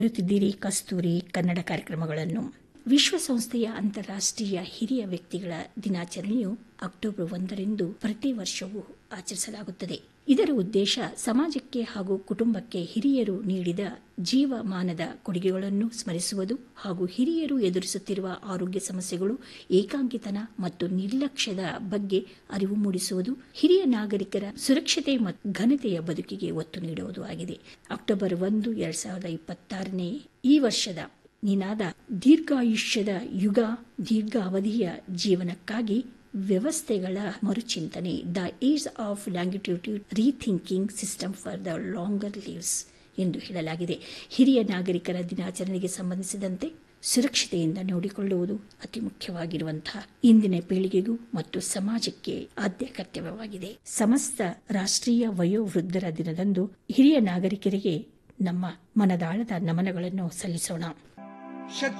ಹೇಳುತ್ತಿದ್ದೀರಿ ಕಸ್ತೂರಿ ಕನ್ನಡ ಕಾರ್ಯಕ್ರಮಗಳನ್ನು ವಿಶ್ವಸಂಸ್ಥೆಯ ಅಂತಾರಾಷ್ಟ್ರೀಯ ಹಿರಿಯ ವ್ಯಕ್ತಿಗಳ ದಿನಾಚರಣೆಯು ಅಕ್ಟೋಬರ್ ಒಂದರಂದು ಪ್ರತಿ ವರ್ಷವೂ ಆಚರಿಸಲಾಗುತ್ತದೆ ಇದರ ಉದ್ದೇಶ ಸಮಾಜಕ್ಕೆ ಹಾಗೂ ಕುಟುಂಬಕ್ಕೆ ಹಿರಿಯರು ನೀಡಿದ ಜೀವಮಾನದ ಕೊಡುಗೆಗಳನ್ನು ಸ್ಮರಿಸುವುದು ಹಾಗೂ ಹಿರಿಯರು ಎದುರಿಸುತ್ತಿರುವ ಆರೋಗ್ಯ ಸಮಸ್ಯೆಗಳು ಏಕಾಂಗಿತನ ಮತ್ತು ನಿರ್ಲಕ್ಷ್ಯದ ಬಗ್ಗೆ ಅರಿವು ಮೂಡಿಸುವುದು ಹಿರಿಯ ನಾಗರಿಕರ ಸುರಕ್ಷತೆ ಮತ್ತು ಘನತೆಯ ಬದುಕಿಗೆ ಒತ್ತು ನೀಡುವುದು ಆಗಿದೆ ಅಕ್ಟೋಬರ್ ಒಂದು ಎರಡ್ ಸಾವಿರದ ಇಪ್ಪತ್ತಾರನೇ ಈ ವರ್ಷದ ನಿನಾದ ದೀರ್ಘಾಯುಷ್ಯದ ಯುಗ ದೀರ್ಘ ಅವಧಿಯ ಜೀವನಕ್ಕಾಗಿ ವ್ಯವಸ್ಥೆಗಳ ಮರುಚಿಂತನೆ the age of longitude rethinking system for the longer lives ಎಂದು ಹೇಳಲಾಗಿದೆ ಹಿರಿಯ ನಾಗರಿಕರ ದಿನಾಚರಣೆಗೆ ಸಂಬಂಧಿಸಿದಂತೆ ಸುರಕ್ಷತೆಯಿಂದ ನೋಡಿಕೊಳ್ಳುವುದು ಅತಿ ಮುಖ್ಯವಾಗಿರುವಂತಹ ಇಂದಿನ ಪೀಳಿಗೆಗೂ ಮತ್ತು ಸಮಾಜಕ್ಕೆ ಆದ್ಯ ಕರ್ತವ್ಯವಾಗಿದೆ ಸಮಸ್ತ ರಾಷ್ಟ್ರೀಯ ವಯೋವೃದ್ಧರ ದಿನದಂದು ಹಿರಿಯ ನಾಗರಿಕರಿಗೆ ನಮ್ಮ ಮನದಾಳದ ನಮನಗಳನ್ನು ಸಲ್ಲಿಸೋಣ